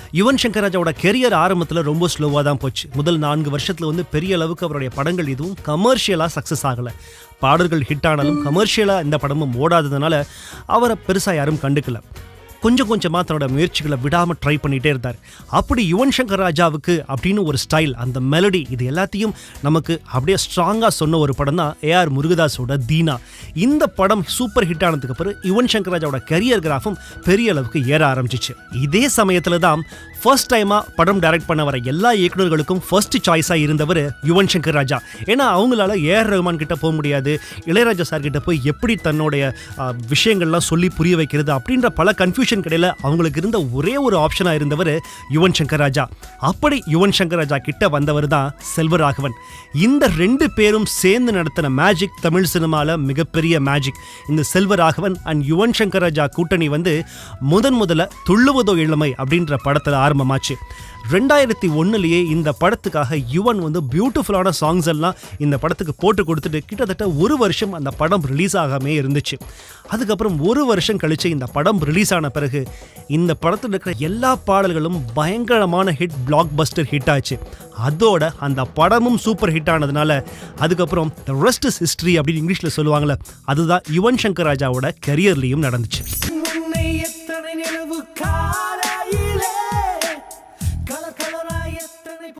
யுவன் சங்கர் ராஜாவோட கெரியர் ஆரம்பத்தில் ரொம்ப ஸ்லோவாக தான் போச்சு முதல் நான்கு வருஷத்தில் வந்து பெரிய அளவுக்கு அவருடைய படங்கள் எதுவும் கமர்ஷியலாக சக்ஸஸ் ஆகலை பாடல்கள் ஹிட் ஆனாலும் கமர்ஷியலாக இந்த படமும் ஓடாததுனால அவரை பெருசாக யாரும் கண்டுக்கல கொஞ்சம் கொஞ்சமாக தன்னோட முயற்சிகளை விடாமல் ட்ரை பண்ணிகிட்டே இருந்தார் அப்படி யுவன் சங்கர் ராஜாவுக்கு அப்படின்னு ஒரு ஸ்டைல் அந்த மெலடி இது எல்லாத்தையும் நமக்கு அப்படியே ஸ்ட்ராங்காக சொன்ன ஒரு படம் தான் ஏஆர் முருகதாஸோட தீனா இந்த படம் சூப்பர் ஹிட் ஆனதுக்கு பிறகு யுவன் சங்கர் ராஜாவோட கரியர் கிராஃபும் பெரிய அளவுக்கு ஏற ஆரம்பிச்சிச்சு இதே சமயத்தில் தான் ஃபர்ஸ்ட் டைமாக படம் டைரக்ட் பண்ண வர எல்லா இயக்குநர்களுக்கும் ஃபர்ஸ்ட் சாய்ஸாக இருந்தவர் யுவன் சங்கர் ராஜா ஏன்னா அவங்களால ஏஆர் ரஹ்மான் கிட்ட போக முடியாது இளையராஜா சார் கிட்ட போய் எப்படி தன்னுடைய ஆ, விஷயங்கள்லாம் சொல்லி புரிய வைக்கிறது அப்படின்ற பல கன்ஃபியூஷன் கிடையில அவங்களுக்கு இருந்த ஒரே ஒரு ஆப்ஷனாக இருந்தவர் யுவன் சங்கர் ராஜா அப்படி யுவன் சங்கர் ராஜா கிட்ட வந்தவர் தான் செல்வராகவன் இந்த ரெண்டு பேரும் சேர்ந்து நடத்தின மேஜிக் தமிழ் சினிமாவில் மிகப்பெரிய மேஜிக் இந்த செல்வராகவன் அண்ட் யுவன் சங்கர் ராஜா கூட்டணி வந்து முதன் முதல்ல துள்ளுவதோ இளமை அப்படின்ற படத்தில் ஆரம்பமாச்சு ரெண்டாயிரத்தி ஒன்றுலேயே இந்த படத்துக்காக யுவன் வந்து பியூட்டிஃபுல்லான சாங்ஸ் எல்லாம் இந்த படத்துக்கு போட்டு கொடுத்துட்டு கிட்டத்தட்ட ஒரு வருஷம் அந்த படம் ரிலீஸ் ஆகாமே இருந்துச்சு அதுக்கப்புறம் ஒரு வருஷம் கழிச்சு இந்த படம் ரிலீஸ் ஆன பிறகு இந்த படத்தில் இருக்கிற எல்லா பாடல்களும் பயங்கரமான ஹிட் பிளாக் பஸ்டர் ஹிட் ஆச்சு அதோட அந்த படமும் சூப்பர் ஹிட் ஆனதுனால அதுக்கப்புறம் த ரெஸ்ட் இஸ் ஹிஸ்ட்ரி அப்படின்னு இங்கிலீஷில் சொல்லுவாங்கள்ல அதுதான் யுவன் சங்கர் ராஜாவோட கரியர்லேயும் நடந்துச்சு உன்னை எத்தனை நிலவு கால